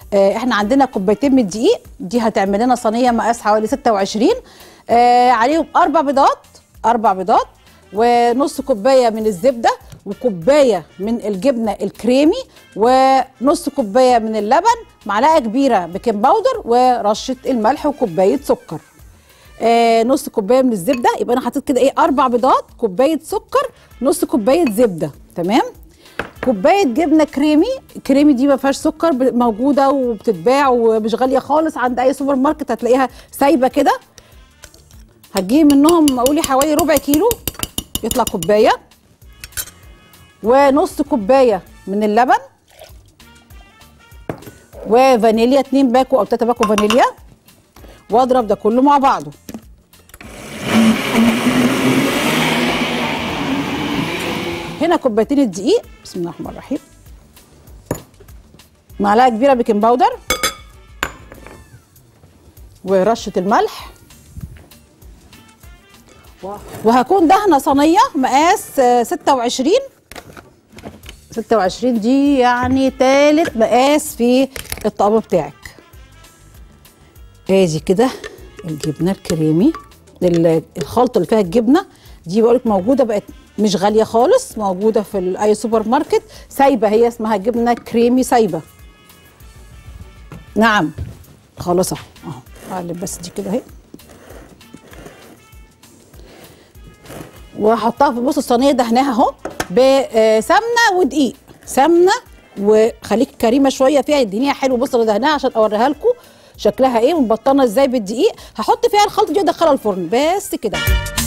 آه احنا عندنا كوبايتين من الدقيق دي هتعمل لنا صينيه مقاس حوالي 26 آه عليهم اربع بيضات اربع بيضات ونص كوبايه من الزبده وكوبايه من الجبنه الكريمي ونص كوبايه من اللبن معلقه كبيره بيكنج باودر ورشه الملح وكوبايه سكر آه نص كوبايه من الزبده يبقى انا حطيت كده ايه اربع بيضات كوبايه سكر نص كوبايه زبده تمام كوبايه جبنه كريمي كريمي دي ما فيهاش سكر ب- موجوده وبتتباع ومش غاليه خالص عند اي سوبر ماركت هتلاقيها سايبه كده هتجيب منهم قولي حوالي ربع كيلو يطلع كوبايه ونص كوبايه من اللبن وفانيليا 2 باكو او 3 باكو فانيليا واضرب ده كله مع بعضه هنا كوبايتين الدقيق بسم الله الرحمن الرحيم معلقه كبيره بيكنج باودر ورشه الملح وهكون دهنه صينيه مقاس آه، 26 26 دي يعني تالت مقاس في الطقم بتاعك ادي كده الجبنه الكريمي ال- الخلطه اللي فيها الجبنه دي بقولك موجوده بقت مش غاليه خالص موجوده في ال- اي سوبر ماركت سايبه هي اسمها جبنه كريمي سايبه نعم خلاص اهو اهو اقلب بس دي كده اهي وهحطها في بص الصينيه دهناها اهو بسمنه ودقيق سمنه وخليك كريمه شويه فيها الدنيا حلو بص انا دهناها عشان اوريها لكم شكلها ايه ومبطنه ازاي بالدقيق هحط فيها الخلطه دي وادخلها الفرن بس كده